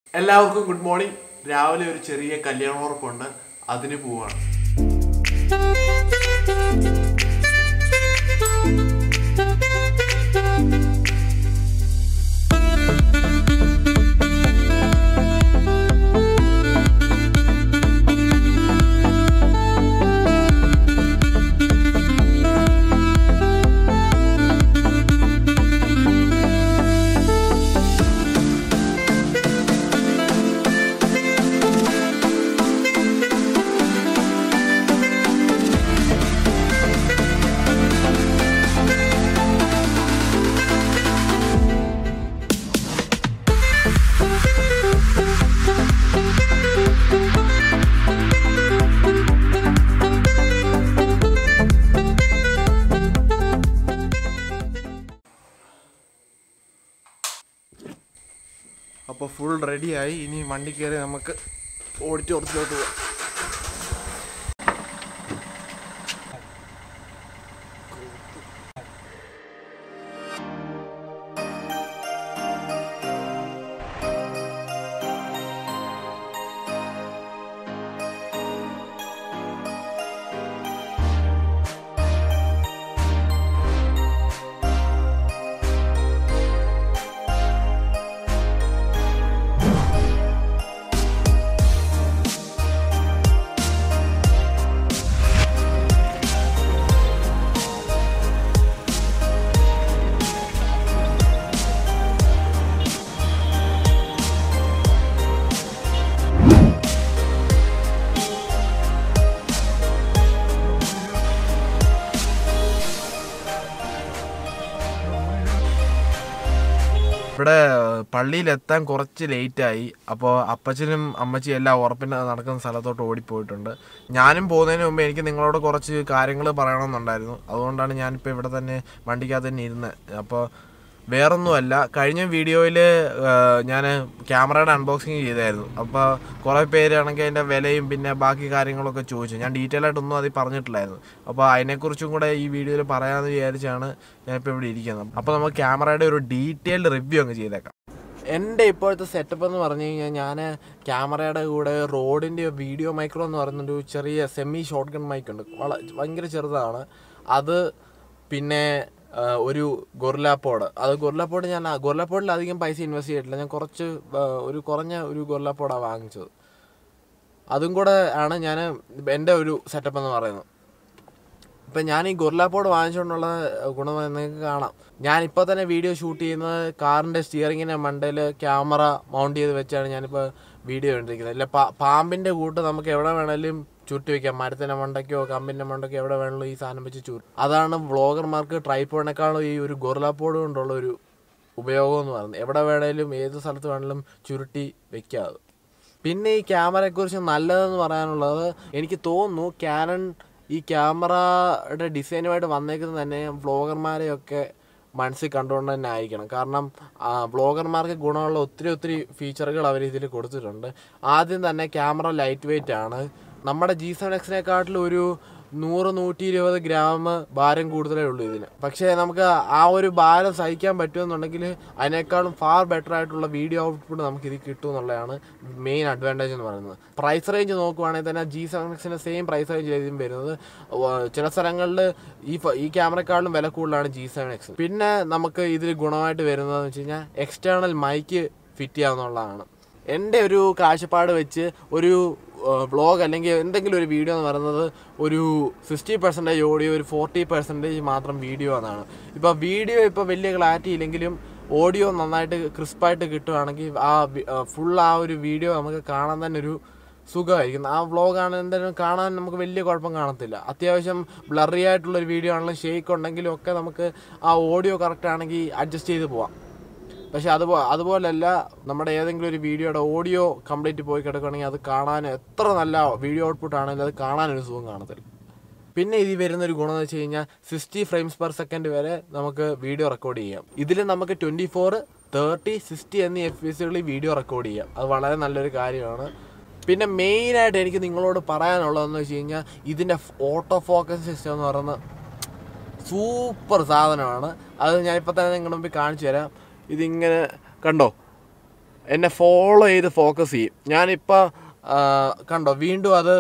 എല്ലാവർക്കും good morning രാവിലെ ഒരു ചെറിയ കല്യാണ ഉറപ്പുണ്ട് അതിന് പോവാണ് അപ്പോൾ ഫുൾ റെഡിയായി ഇനി വണ്ടി കയറി നമുക്ക് ഓഡിറ്റോറിയത്തിലോട്ട് പോവാം ഇവിടെ പള്ളിയിലെത്താൻ കുറച്ച് ലേറ്റായി അപ്പോൾ അപ്പച്ചനും അമ്മച്ചിയും എല്ലാം ഉറപ്പിന് നടക്കുന്ന സ്ഥലത്തോട്ട് ഓടിപ്പോയിട്ടുണ്ട് ഞാനും പോകുന്നതിന് മുമ്പ് എനിക്ക് നിങ്ങളോട് കുറച്ച് കാര്യങ്ങൾ പറയണമെന്നുണ്ടായിരുന്നു അതുകൊണ്ടാണ് ഞാനിപ്പോൾ ഇവിടെ തന്നെ വണ്ടിക്കകത്ത് തന്നെ ഇരുന്നത് അപ്പോൾ വേറൊന്നുമല്ല കഴിഞ്ഞ വീഡിയോയിൽ ഞാൻ ക്യാമറയുടെ അൺബോക്സിങ് ചെയ്തായിരുന്നു അപ്പോൾ കുറേ പേരാണെങ്കിൽ അതിൻ്റെ വിലയും പിന്നെ ബാക്കി കാര്യങ്ങളൊക്കെ ചോദിച്ചു ഞാൻ ഡീറ്റെയിൽ ആയിട്ടൊന്നും അതിൽ പറഞ്ഞിട്ടില്ലായിരുന്നു അപ്പോൾ അതിനെക്കുറിച്ചും കൂടെ ഈ വീഡിയോയിൽ പറയാമെന്ന് വിചാരിച്ചാണ് ഞാനിപ്പോൾ ഇവിടെ ഇരിക്കുന്നത് അപ്പോൾ നമുക്ക് ക്യാമറയുടെ ഒരു ഡീറ്റെയിൽഡ് റിവ്യൂ അങ്ങ് ചെയ്തേക്കാം എൻ്റെ ഇപ്പോഴത്തെ സെറ്റപ്പ് എന്ന് പറഞ്ഞു കഴിഞ്ഞാൽ ഞാൻ ക്യാമറയുടെ കൂടെ റോഡിൻ്റെ വീഡിയോ മൈക്രോ എന്ന് പറയുന്നൊരു ചെറിയ സെമി ഷോർട്ട് ഗൺ മൈക്ക് ഉണ്ട് വള ഭയങ്കര ചെറുതാണ് അത് പിന്നെ ആ, ഒരു ഗൊറിലാപ്പോഡ് അത് ഗൊറിലാപ്പോഡ് ഞാൻ ഗൊറിലാപ്പോഡിൽ അധികം പൈസ ഇൻവെസ്റ്റ് ചെയ്തിട്ടില്ല ഞാൻ കുറച്ച് ആ, ഒരു കുറഞ്ഞ ഒരു ഗൊറിലാപ്പോഡാണ് വാങ്ങിച്ചത് അതും കൂടെ ആണ് ഞാൻ എൻ്റെ ഒരു സെറ്റപ്പ് എന്ന് പറയുന്നത് ഇപ്പം ഞാൻ ഈ ഗൊറിലാപ്പോഡ് വാങ്ങിച്ചുകൊണ്ടുള്ള ഗുണം നിങ്ങൾക്ക് കാണാം ഞാൻ ഇപ്പോൾ തന്നെ വീഡിയോ ഷൂട്ട് ചെയ്യുന്നത് കാറിൻ്റെ സ്റ്റിയറിങ്ങിൻ്റെ മണ്ടയിൽ ക്യാമറ മൗണ്ട് ചെയ്ത് വെച്ചാണ് ഞാനിപ്പോൾ വീഡിയോ കണ്ടിരിക്കുന്നത് ഇല്ല പാ പാമ്പിൻ്റെ കൂട്ട് നമുക്ക് എവിടെ വേണേലും ചുറ്റി വെക്കാം മരത്തിൻ്റെ മണ്ടയ്ക്കോ കമ്പിൻ്റെ മണ്ടയ്ക്കോ എവിടെ വേണമെങ്കിലും ഈ സാധനം വെച്ച് ചുരു അതാണ് വ്ളോഗർമാർക്ക് ട്രൈപ്പോഡിനേക്കാളും ഈ ഒരു ഗൊറിലാപ്പോഡ് കൊണ്ടുള്ള ഒരു ഉപയോഗം എന്ന് പറയുന്നത് എവിടെ വേണേലും ഏത് സ്ഥലത്ത് വേണേലും ചുരുട്ടി വെക്കാതെ പിന്നെ ഈ ക്യാമറയെക്കുറിച്ച് നല്ലതെന്ന് പറയാനുള്ളത് എനിക്ക് തോന്നുന്നു ക്യാനൺ ഈ ക്യാമറയുടെ ഡിസൈനുമായിട്ട് വന്നേക്കുന്നത് തന്നെ വ്ളോഗർമാരെയൊക്കെ മനസ്സിൽ കണ്ടുകൊണ്ട് തന്നെ ആയിരിക്കണം കാരണം വ്ളോഗർമാർക്ക് ഗുണമുള്ള ഒത്തിരി ഒത്തിരി ഫീച്ചറുകൾ അവർ ഇതിൽ കൊടുത്തിട്ടുണ്ട് ആദ്യം തന്നെ ക്യാമറ ലൈറ്റ് വെയിറ്റ് ആണ് നമ്മുടെ ജി സെവൻ എക്സിനെക്കാട്ടിലും ഒരു നൂറ് നൂറ്റി ഇരുപത് ഗ്രാം ഭാരം കൂടുതലേ ഉള്ളൂ ഇതിന് പക്ഷേ നമുക്ക് ആ ഒരു ഭാരം സഹിക്കാൻ പറ്റുമെന്നുണ്ടെങ്കിൽ അതിനേക്കാളും ഫാർ ബെറ്റർ ആയിട്ടുള്ള വീഡിയോ ഔട്ട്പുട്ട് നമുക്ക് ഇത് കിട്ടും എന്നുള്ളതാണ് മെയിൻ അഡ്വാൻറ്റേജ് എന്ന് പറയുന്നത് പ്രൈസ് റേഞ്ച് നോക്കുവാണെങ്കിൽ തന്നെ ജി സെവൻ എക്സിൻ്റെ സെയിം പ്രൈസ് റേഞ്ച് ഇതിലും വരുന്നത് വ- ചില സ്ഥലങ്ങളിൽ ഈ ഫ- ഈ ക്യാമറക്കാളും വില കൂടുതലാണ് ജി സെവൻ എക്സ് പിന്നെ നമുക്ക് ഇതിൽ ഗുണമായിട്ട് വരുന്നതെന്ന് വെച്ച് കഴിഞ്ഞാൽ എക്സ്റ്റേണൽ മൈക്ക് ഫിറ്റ് ചെയ്യാവുന്നതാണ് എൻ്റെ ഒരു കാഴ്ചപ്പാട് വെച്ച് ഒരു വ്ളോഗ് അല്ലെങ്കിൽ എന്തെങ്കിലും ഒരു വീഡിയോ എന്ന് പറയുന്നത് ഒരു സിക്സ്റ്റി പെർസെൻറ്റേജ് ഓഡിയോ ഒരു ഫോർട്ടി പെർസെൻറ്റേജ് മാത്രം വീഡിയോ എന്നാണ് ഇപ്പോൾ വീഡിയോ ഇപ്പോൾ വലിയ ക്ലാരിറ്റി ഇല്ലെങ്കിലും ഓഡിയോ നന്നായിട്ട് ക്രിസ്പായിട്ട് കിട്ടുവാണെങ്കിൽ ആ ഫുൾ ആ ഒരു വീഡിയോ നമുക്ക് കാണാൻ തന്നെ ഒരു സുഖമായിരിക്കും ആ വ്ളോഗാണ് എന്തായാലും കാണാൻ നമുക്ക് വലിയ കുഴപ്പം കാണത്തില്ല അത്യാവശ്യം ബ്ലറി ആയിട്ടുള്ള ഒരു വീഡിയോ ആണെങ്കിലും ഷേക്ക് ഉണ്ടെങ്കിലും ഒക്കെ നമുക്ക് ആ ഓഡിയോ കറക്റ്റ് ആണെങ്കിൽ അഡ്ജസ്റ്റ് ചെയ്ത് പോവാം പക്ഷെ അതുപോ അതുപോലല്ല നമ്മുടെ ഏതെങ്കിലും ഒരു വീഡിയോയുടെ ഓഡിയോ കംപ്ലീറ്റ് പോയി കിടക്കുകയാണെങ്കിൽ അത് കാണാൻ എത്ര നല്ല വീഡിയോ ഔട്ട്പുട്ട് ആണെങ്കിലും അത് കാണാനൊരു സുഖം കാണത്തില്ല പിന്നെ ഇതിൽ വരുന്ന ഒരു ഗുണം എന്ന് വെച്ച് കഴിഞ്ഞാൽ സിക്സ്റ്റി ഫ്രെയിംസ് പെർ സെക്കൻഡ് വരെ നമുക്ക് വീഡിയോ റെക്കോർഡ് ചെയ്യാം ഇതിൽ നമുക്ക് ട്വൻറ്റി ഫോർ തേർട്ടി സിക്സ്റ്റി എന്നീ എഫ് പി എസുകളിൽ വീഡിയോ റെക്കോർഡ് ചെയ്യാം അത് വളരെ നല്ലൊരു കാര്യമാണ് പിന്നെ മെയിനായിട്ട് എനിക്ക് നിങ്ങളോട് പറയാനുള്ളതെന്ന് വെച്ച് കഴിഞ്ഞാൽ ഇതിൻ്റെ ഓട്ടോ ഫോക്കസ് സിസ്റ്റം എന്ന് പറയുന്നത് സൂപ്പർ സാധനമാണ് അത് ഞാനിപ്പോൾ തന്നെ നിങ്ങളുടെ മുമ്പിൽ കാണിച്ചു തരാം ഇതിങ്ങനെ കണ്ടോ എന്നെ ഫോളോ ചെയ്ത് ഫോക്കസ് ചെയ്യും ഞാനിപ്പോൾ കണ്ടോ വീണ്ടും അത്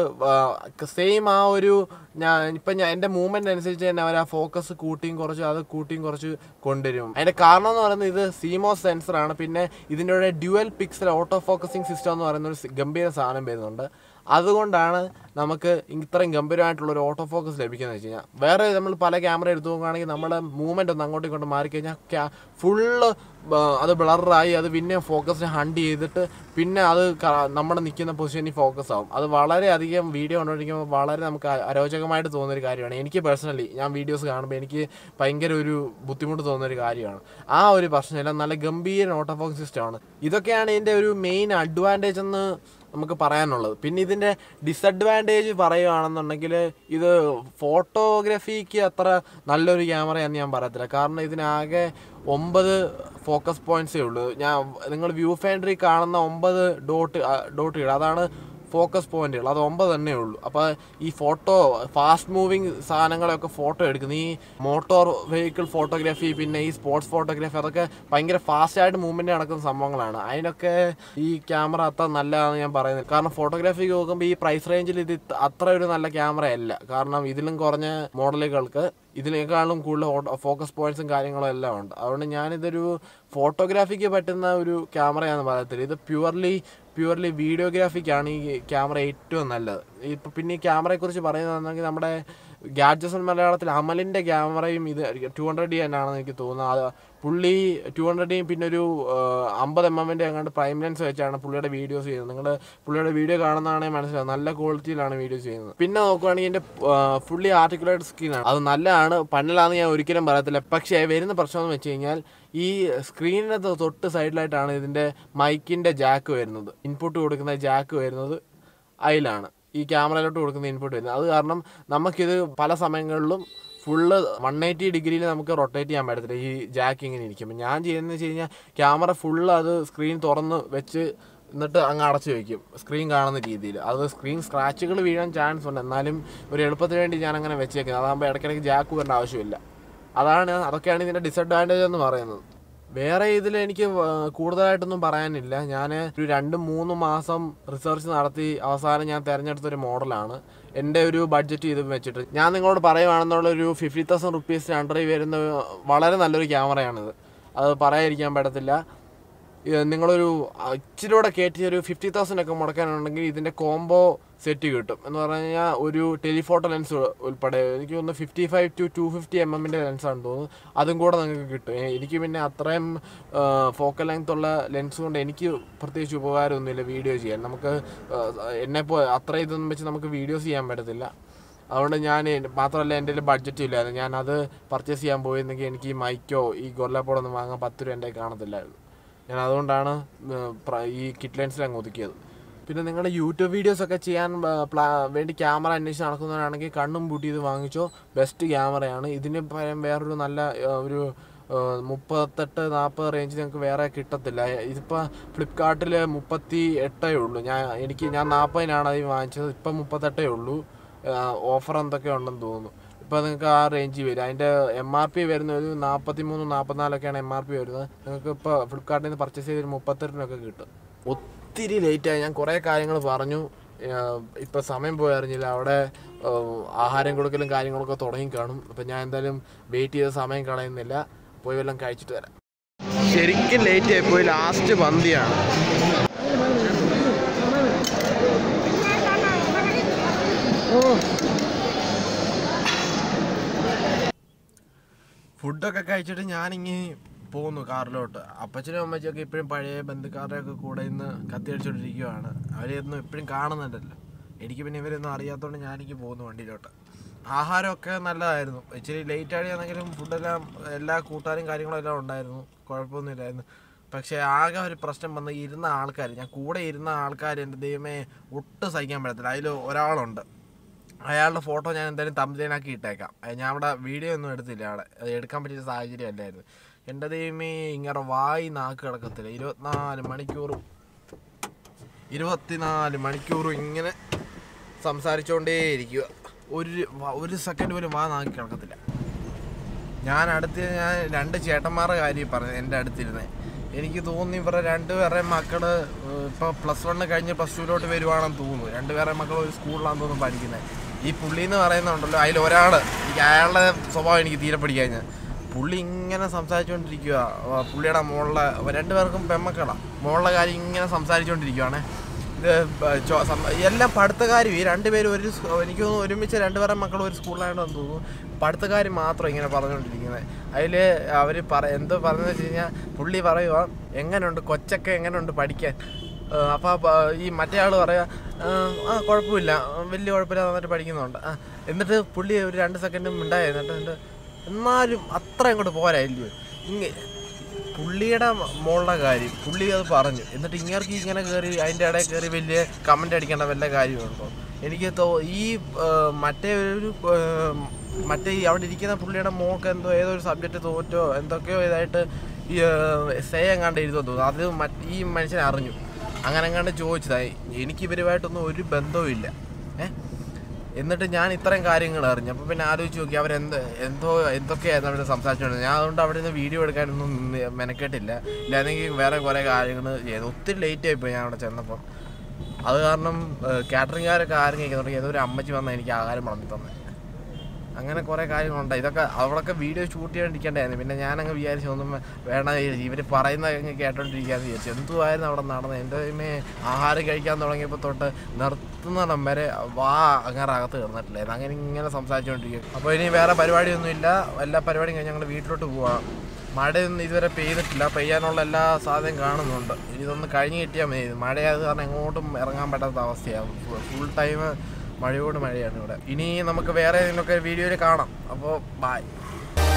സെയിം ആ ഒരു ഞാൻ ഇപ്പം ഞാൻ എൻ്റെ മൂവ്മെൻ്റ് അനുസരിച്ച് തന്നെ അവർ ആ ഫോക്കസ് കൂട്ടിയും കുറച്ച് അത് കൂട്ടിയും കുറച്ച് കൊണ്ടുവരും അതിൻ്റെ കാരണം എന്ന് പറയുന്നത് ഇത് സീമോസ് സെൻസറാണ് പിന്നെ ഇതിൻ്റെ കൂടെ dual pixel auto focusing system എന്ന് പറയുന്ന ഒരു സി- ഗംഭീര സാധനം വരുന്നുണ്ട് അതുകൊണ്ടാണ് നമുക്ക് ഇത്രയും ഗംഭീരമായിട്ടുള്ള ഒരു ഓട്ടോ ഫോക്കസ് ലഭിക്കുന്നത് വെച്ച് കഴിഞ്ഞാൽ വേറെ നമ്മൾ പല ക്യാമറ എടുത്തു നോക്കുകയാണെങ്കിൽ നമ്മുടെ മൂവ്മെൻ്റ് ഒന്ന് അങ്ങോട്ടും ഇങ്ങോട്ടും മാറിക്കഴിഞ്ഞാൽ ഫുള്ള് അത് ബ്ലറായി അത് പിന്നെ ഫോക്കസിനെ ഹണ്ട് ചെയ്തിട്ട് പിന്നെ അത് ക- നമ്മുടെ നിൽക്കുന്ന പൊസിഷനിൽ ഫോക്കസ് ആവും അത് വളരെയധികം വീഡിയോ കണ്ടുകൊണ്ടിരിക്കുമ്പോൾ വളരെ നമുക്ക് അ- അരോചകമായിട്ട് തോന്നുന്ന ഒരു കാര്യമാണ് എനിക്ക് പേഴ്സണലി ഞാൻ വീഡിയോസ് കാണുമ്പോൾ എനിക്ക് ഭയങ്കര ഒരു ബുദ്ധിമുട്ട് തോന്നുന്ന ഒരു കാര്യമാണ് ആ ഒരു പ്രശ്നമില്ല നല്ല ഗംഭീര ഓട്ടോ ഫോക്കസ് സിസ്റ്റമാണ് ഇതൊക്കെയാണ് ഇതിൻ്റെ ഒരു മെയിൻ അഡ്വാൻറ്റേജ് എന്ന് നമുക്ക് പറയാനുള്ളത് പിന്നെ ഇതിൻ്റെ ഡിസഡ്വാൻറ്റേജ് പറയുകയാണെന്നുണ്ടെങ്കിൽ ഇത് ഫോട്ടോഗ്രാഫിക്ക് അത്ര നല്ലൊരു ക്യാമറയാണെന്ന് ഞാൻ പറയത്തില്ല കാരണം ഇതിനാകെ ഒമ്പത് ഫോക്കസ് പോയിന്റ്സേ ഉള്ളൂ ഞാൻ നിങ്ങൾ വ്യൂ ഫൈൻഡറി കാണുന്ന ഒമ്പത് ഡോട്ട് ഡോട്ടുകൾ അതാണ് ഫോക്കസ് പോയിന്റുകൾ അത് ഒമ്പത് തന്നെ ഉള്ളൂ അപ്പോൾ ഈ ഫോട്ടോ ഫാസ്റ്റ് മൂവിങ് സാധനങ്ങളെയൊക്കെ ഫോട്ടോ എടുക്കുന്ന ഈ മോട്ടോർ വെഹിക്കിൾ ഫോട്ടോഗ്രാഫി പിന്നെ ഈ സ്പോർട്സ് ഫോട്ടോഗ്രാഫി അതൊക്കെ ഭയങ്കര ഫാസ്റ്റായിട്ട് മൂവ്മെൻറ്റ് നടക്കുന്ന സംഭവങ്ങളാണ് അതിനൊക്കെ ഈ ക്യാമറ അത്ര നല്ലതാണെന്ന് ഞാൻ പറയുന്നത് കാരണം ഫോട്ടോഗ്രാഫിക്ക് നോക്കുമ്പോൾ ഈ പ്രൈസ് റേഞ്ചിൽ ഇത് ഇത്ര- അത്ര ഒരു നല്ല ക്യാമറ അല്ല കാരണം ഇതിലും കുറഞ്ഞ മോഡലുകൾക്ക് ഇതിനേക്കാളും കൂടുതൽ ഫോക്കസ് പോയിന്റ്സും കാര്യങ്ങളും എല്ലാം ഉണ്ട് അതുകൊണ്ട് ഞാനിതൊരു ഫോട്ടോഗ്രാഫിക്ക് പറ്റുന്ന ഒരു ക്യാമറയാണെന്ന് പറയത്തില്ല ഇത് പ്യുവർലി പ്യുവർലി വീഡിയോഗ്രാഫിക്കാണ് ഈ ക്യാമറ ഏറ്റവും നല്ലത് ഇപ്പം പിന്നെ ഈ ക്യാമറയെക്കുറിച്ച് പറയുന്നതെങ്കിൽ നമ്മുടെ ഗാഡ്ജസൺ മലയാളത്തിൽ അമലിൻ്റെ ക്യാമറയും ഇത് ടു ഹൺഡ്രഡ് ഡി തന്നെയാണെന്ന് എനിക്ക് തോന്നുന്നത് അത് പുള്ളി ടു ഹൺഡ്രഡ് ഡിയും പിന്നെ ഒരു അമ്പത് എം എമ്മിൻ്റെ അങ്ങോട്ട് പ്രൈം ലെൻസ് വെച്ചാണ് പുള്ളിയുടെ വീഡിയോസ് ചെയ്യുന്നത് നിങ്ങൾ പുള്ളിയുടെ വീഡിയോ കാണുന്നതാണെങ്കിൽ മനസ്സിലാവും നല്ല ക്വാളിറ്റിയിലാണ് വീഡിയോസ് ചെയ്യുന്നത് പിന്നെ നോക്കുവാണെങ്കിൽ എൻ്റെ ഫുള്ളി ആർട്ടിക്കുലേറ്റ് സ്ക്രീനാണ് അത് നല്ലതാണ് പന്നലാന്ന് ഞാൻ ഒരിക്കലും പറയത്തില്ല പക്ഷേ വരുന്ന പ്രശ്നം എന്ന് വെച്ച് കഴിഞ്ഞാൽ ഈ സ്ക്രീനിന് തൊട്ട് സൈഡിലായിട്ടാണ് ഇതിൻ്റെ മൈക്കിൻ്റെ ജാക്ക് വരുന്നത് ഇൻപുട്ട് കൊടുക്കുന്ന ജാക്ക് വരുന്നത് അതിലാണ് ഈ ക്യാമറയിലോട്ട് കൊടുക്കുന്ന ഇൻപുട്ട് വരുന്നത് അത് കാരണം നമുക്കിത് പല സമയങ്ങളിലും ഫുള്ള് വൺ എയ്റ്റി ഡിഗ്രിയിൽ നമുക്ക് റൊട്ടേറ്റ് ചെയ്യാൻ പറ്റത്തില്ല ഈ ജാക്ക് ഇങ്ങനെ ഇരിക്കുമ്പോൾ ഞാൻ ചെയ്യുന്നത് വെച്ച് കഴിഞ്ഞാൽ ക്യാമറ ഫുള്ള് അത് സ്ക്രീൻ തുറന്ന് വെച്ച് എന്നിട്ട് അങ്ങ് അടച്ചു വയ്ക്കും സ്ക്രീൻ കാണുന്ന രീതിയിൽ അത് സ്ക്രീൻ സ്ക്രാച്ചുകൾ വീഴാൻ ചാൻസ് ഉണ്ട് എന്നാലും ഒരു എളുപ്പത്തിന് വേണ്ടി ഞാൻ അങ്ങനെ വെച്ചേക്കുന്നത് അതാകുമ്പോൾ ഇടയ്ക്കിടയ്ക്ക് ജാക്ക് വരേണ്ട ആവശ്യമില്ല അതാണ് അതൊക്കെയാണ് ഇതിൻ്റെ ഡിസഡ്വാൻറ്റേജ് എന്ന് പറയുന്നത് വേറെ ഇതിൽ എനിക്ക് വ- കൂടുതലായിട്ടൊന്നും പറയാനില്ല ഞാൻ ഒരു രണ്ട് മൂന്ന് മാസം റിസർച്ച് നടത്തി അവസാനം ഞാൻ തിരഞ്ഞെടുത്ത ഒരു മോഡലാണ് എൻ്റെ ഒരു ബഡ്ജറ്റ് ഇത് വെച്ചിട്ട് ഞാൻ നിങ്ങളോട് പറയുവാണെന്നുള്ള ഒരു ഫിഫ്റ്റി തൗസൻഡ് റുപ്പീസിന് അണ്ടറിൽ വരുന്ന വളരെ നല്ലൊരു ക്യാമറയാണിത് അത് പറയാതിരിക്കാൻ പറ്റത്തില്ല ഇത് നിങ്ങളൊരു അഹ് ഇച്ചിരി കൂടെ കയറ്റി ഒരു ഫിഫ്റ്റി തൗസൻഡ് ഒക്കെ മുടക്കാനുണ്ടെങ്കിൽ ഇതിൻ്റെ കോംബോ സെറ്റ് കിട്ടും എന്ന് പറഞ്ഞു കഴിഞ്ഞാൽ ഒരു ടെലിഫോട്ടോ ലെൻസ് ഉൾപ്പെടെ എനിക്ക് തോന്നുന്നു fifty five to two fifty M എമ്മിൻ്റെ ലെൻസാണെന്ന് തോന്നുന്നു അതും കൂടെ നിങ്ങൾക്ക് കിട്ടും ഏ, എനിക്ക് പിന്നെ അത്രയും ഫോക്കൽ ലെങ്ത് ഉള്ള ലെൻസ് കൊണ്ട് എനിക്ക് പ്രത്യേകിച്ച് ഉപകാരമൊന്നുമില്ല വീഡിയോ ചെയ്യാൻ നമുക്ക് എന്നെപ്പോൾ അത്ര ഇതൊന്നും വെച്ച് നമുക്ക് വീഡിയോസ് ചെയ്യാൻ പറ്റത്തില്ല അതുകൊണ്ട് ഞാൻ മാത്രമല്ല എൻ്റെ കയ്യിൽ ബഡ്ജറ്റും ഇല്ലായിരുന്നു ഞാൻ അത് പർച്ചേസ് ചെയ്യാൻ പോയിരുന്നെങ്കിൽ എനിക്ക് ഈ മൈക്കോ ഈ ഗൊല്ലപ്പോടൊന്നും വാങ്ങാൻ പത്ത് രൂപ എൻ്റെ കയ്യിൽ കാണത്തില്ലായിരുന്നു ഞാൻ അതുകൊണ്ടാണ് ഉം, പ്ര- ഈ കിറ്റ് ലെൻസിൽ അങ്ങ് ഒതുക്കിയത് പിന്നെ നിങ്ങളുടെ യൂട്യൂബ് വീഡിയോസ് ഒക്കെ ചെയ്യാൻ ആ, പ്ലാ വേണ്ടി ക്യാമറ അന്വേഷിച്ച് നടക്കുന്നവരാണെങ്കിൽ കണ്ണും പൂട്ടി ഇത് വാങ്ങിച്ചോ ബെസ്റ്റ് ക്യാമറയാണ് ഇതിന് പകരം വേറൊരു നല്ല ആ, ഒരു ആ, മുപ്പത്തെട്ട് നാൽപ്പത് റേഞ്ച് നിങ്ങൾക്ക് വേറെ കിട്ടത്തില്ല ഇതിപ്പോൾ ഫ്ലിപ്കാർട്ടിൽ മുപ്പത്തി എട്ടേ ഉള്ളൂ ഞാൻ എനിക്ക് ഞാൻ നാൽപ്പതിനാണ് അത് വാങ്ങിച്ചത് ഇപ്പം മുപ്പത്തെട്ടേ ഉള്ളൂ ഓഫർ എന്തൊക്കെ ഉണ്ടെന്ന് തോന്നുന്നു ഇപ്പോൾ നിങ്ങൾക്ക് ആ റേഞ്ചിൽ വരും അതിൻ്റെ എം ആർ പി വരുന്ന ഒരു നാൽപ്പത്തി മൂന്ന് നാൽപ്പത്തിനാലൊക്കെയാണ് എം ആർ പി വരുന്നത് നിങ്ങൾക്ക് ഇപ്പോൾ ഫ്ലിപ്കാർട്ടിൽ നിന്ന് പർച്ചേസ് ചെയ്ത് ഒരു മുപ്പത്തെട്ടിനൊക്കെ കിട്ടും ഒത്തിരി ലേറ്റായി ഞാൻ കുറേ കാര്യങ്ങൾ പറഞ്ഞു ഇപ്പോൾ സമയം പോയി അറിഞ്ഞില്ല അവിടെ ആ, ആഹാരം കൊടുക്കലും കാര്യങ്ങളൊക്കെ തുടങ്ങി കാണും അപ്പം ഞാൻ എന്തായാലും വെയിറ്റ് ചെയ്ത സമയം കളയുന്നില്ല പോയി വല്ലതും കഴിച്ചിട്ട് വരാം ശരിക്കും ലേറ്റ് ആയി പോയി ലാസ്റ്റ് പന്തിയാണ് ഫുഡൊക്കെ കഴിച്ചിട്ട് ഞാനിങ്ങി പോകുന്നു കാറിലോട്ട് അപ്പച്ചനും അമ്മച്ചൊക്കെ ഇപ്പോഴും പഴയ ബന്ധുക്കാരുടെയൊക്കെ കൂടെ ഇന്ന് കത്തി അടിച്ചോണ്ടിരിക്കുവാണ് അവരെയൊന്നും എപ്പോഴും കാണുന്നുണ്ടല്ലോ എനിക്ക് പിന്നെ ഇവരൊന്നും അറിയാത്തതുകൊണ്ട് ഞാനിങ്ങി പോകുന്നു വണ്ടിയിലോട്ട് ആഹാരമൊക്കെ നല്ലതായിരുന്നു ഇച്ചിരി ലേറ്റ് ആണെന്നെങ്കിലും ഫുഡെല്ലാം എല്ലാ കൂട്ടാനും കാര്യങ്ങളും എല്ലാം ഉണ്ടായിരുന്നു കുഴപ്പമൊന്നുമില്ലായിരുന്നു പക്ഷേ ആകെ ഒരു പ്രശ്നം വന്ന് ഇരുന്ന ആൾക്കാർ ഞാൻ കൂടെ ഇരുന്ന ആൾക്കാർ എൻ്റെ ദൈവമേ ഒട്ടും സഹിക്കാൻ പറ്റത്തില്ല അതിൽ ഒരാളുണ്ട് അയാളുടെ ഫോട്ടോ ഞാൻ എന്തായാലും തമ്മിലേനാക്കി ഇട്ടേക്കാം അത് ഞാൻ അവിടെ വീഡിയോ ഒന്നും എടുത്തില്ല അവിടെ അത് എടുക്കാൻ പറ്റിയ സാഹചര്യം അല്ലായിരുന്നു എൻ്റെ ദൈവമേ ഇങ്ങനെ വായി നാക്ക് കിടക്കത്തില്ല ഇരുപത്തിനാല് മണിക്കൂറും ഇരുപത്തിനാല് മണിക്കൂറും ഇങ്ങനെ സംസാരിച്ചുകൊണ്ടേയിരിക്കുക ഒരു വ- ഒരു സെക്കൻഡ് പോലും വാ നാക്കി കിടക്കത്തില്ല ഞാൻ അടുത്ത് ഞാൻ രണ്ട് ചേട്ടന്മാരുടെ കാര്യം പറഞ്ഞു എൻ്റെ അടുത്തിരുന്നത് എനിക്ക് തോന്നി ഇവരുടെ രണ്ടുപേരുടെ മക്കള് ഇപ്പോൾ പ്ലസ് വണ്ണ് കഴിഞ്ഞ് പ്ലസ് ടുവിലോട്ട് വരുവാണെന്ന് തോന്നുന്നു രണ്ടുപേരുടെ മക്കൾ ഒരു സ്കൂളിലാണെന്ന് തോന്നുന്നു പഠിക്കുന്നത് ഈ പുള്ളി എന്ന് പറയുന്നുണ്ടല്ലോ അതിൽ ഒരാൾ എനിക്ക് അയാളുടെ സ്വഭാവം എനിക്ക് തീരെ പിടിക്കാൻ പുള്ളി ഇങ്ങനെ സംസാരിച്ചുകൊണ്ടിരിക്കുക പുള്ളിയുടെ മോളിലെ രണ്ടുപേർക്കും പെമ്മക്കളാണ് മോളിലെ കാര്യം ഇങ്ങനെ സംസാരിച്ചുകൊണ്ടിരിക്കുവാണേ ഇത് ബ- ചോ- സം- എല്ലാം പഠിത്തക്കാരും ഈ രണ്ടുപേരും ഒരു സ്- എനിക്ക് തോന്നുന്നു ഒരുമിച്ച് രണ്ടുപേരെ മക്കൾ ഒരു സ്കൂളിലാണെന്ന് തോന്നുന്നു പഠിത്തക്കാർ മാത്രം ഇങ്ങനെ പറഞ്ഞുകൊണ്ടിരിക്കുന്നത് അതിൽ അവർ പറ എന്തോ പറഞ്ഞതെന്ന് വെച്ച് കഴിഞ്ഞാൽ പുള്ളി പറയുക എങ്ങനെയുണ്ട് കൊച്ചൊക്കെ എങ്ങനെയുണ്ട് പഠിക്കാൻ അപ്പോൾ ഈ മറ്റേ ആൾ പറയുക ആ കുഴപ്പമില്ല വലിയ കുഴപ്പമില്ല നന്നായിട്ട് പഠിക്കുന്നുണ്ട് ആ എന്നിട്ട് പുള്ളി ഒരു രണ്ട് സെക്കൻഡ് മിണ്ടായി എന്നിട്ട് എന്നിട്ട് എന്നാലും അത്ര അങ്ങോട്ട് പോരാ ഇല്ലയോ ഇങ്ങനെ പുള്ളിയുടെ മോളുടെ കാര്യം പുള്ളി അത് പറഞ്ഞു എന്നിട്ട് ഇങ്ങേർക്ക് ഇങ്ങനെ കയറി അതിൻ്റെ ഇടയിൽ കയറി വലിയ കമൻ്റ് അടിക്കേണ്ട വല്ല കാര്യമുണ്ടോ എനിക്ക് തോ ഈ ആ, മറ്റേ ഒരു ആ, മറ്റേ ഈ അവിടെ ഇരിക്കുന്ന പുള്ളിയുടെ മോൾക്ക് എന്തോ ഏതോ ഒരു സബ്ജക്റ്റ് തോറ്റോ എന്തൊക്കെയോ ഇതായിട്ട് ഈ സേ എങ്ങാണ്ട് എഴുതുമോ തോന്നുന്നു അത് മറ്റ് ഈ മനുഷ്യൻ അറിഞ്ഞു അങ്ങനെ എങ്ങാണ്ട് ചോദിച്ചതായി എനിക്ക് ഇവരുമായിട്ടൊന്നും ഒരു ബന്ധവും ഇല്ല ഏഹ് എന്നിട്ട് ഞാൻ ഇത്രയും കാര്യങ്ങൾ അറിഞ്ഞു അപ്പോൾ പിന്നെ ആലോചിച്ച് നോക്കി അവരെന്ത് എന്തോ എന്തൊക്കെയായിരുന്നു അവിടെ സംസാരിച്ചുകൊണ്ട് ഞാൻ അതുകൊണ്ട് അവിടെ നിന്ന് വീഡിയോ എടുക്കാനൊന്നും നിന്ന് മെനക്കെട്ടില്ല ഇല്ലാന്നെങ്കിൽ വേറെ കുറേ കാര്യങ്ങൾ ചെയ്തു ഒത്തിരി ലേറ്റ് ആയിപ്പോയി ഞാൻ അവിടെ ചെന്നപ്പോൾ അത് കാരണം കാറ്ററിംഗുകാരൊക്കെ ആരും കഴിക്കാൻ തുടങ്ങി ഏതോ ഒരു അമ്മച്ചി വന്നാൽ എനിക്ക് ആഹാരം വളർത്തി തന്നെ അങ്ങനെ കുറേ കാര്യങ്ങളുണ്ട് ഇതൊക്കെ അവിടെയൊക്കെ വീഡിയോ ഷൂട്ട് ചെയ്യാണ്ടിരിക്കേണ്ടായിരുന്നു പിന്നെ ഞാനങ്ങ് വിചാരിച്ചു ഒന്നും വേണ്ട ഇവർ പറയുന്ന അങ്ങ് കേട്ടോണ്ടിരിക്കാന്ന് വിചാരിച്ചു എന്തുമായിരുന്നു അവിടെ നടന്നത് എൻ്റെ ദൈവമേ ആഹാരം കഴിക്കാൻ തുടങ്ങിയപ്പോൾ തൊട്ട് നിർത്തുന്നിടം വരെ വാ അങ്ങനെ അകത്ത് കിടന്നിട്ടില്ലായിരുന്നു അങ്ങനെ ഇങ്ങനെ സംസാരിച്ചുകൊണ്ടിരിക്കും അപ്പോൾ ഇനി വേറെ പരിപാടിയൊന്നുമില്ല എല്ലാ പരിപാടിയും കഴിഞ്ഞ് ഞങ്ങൾ വീട്ടിലോട്ട് പോവാം മഴയൊന്നും ഇതുവരെ പെയ്തിട്ടില്ല പെയ്യാനുള്ള എല്ലാ സാധ്യതയും കാണുന്നുണ്ട് ഇനി ഇതൊന്ന് കഴിഞ്ഞ് കിട്ടിയാൽ മതി മഴയായത് കാരണം എങ്ങോട്ടും ഇറങ്ങാൻ പറ്റാത്ത അവസ്ഥയാണ് ഫുൾ ടൈം മഴയോട് മഴയാണ് ഇവിടെ ഇനി നമുക്ക് വേറെ ഏതെങ്കിലുമൊക്കെ വീഡിയോയിൽ കാണാം അപ്പോൾ ബായ്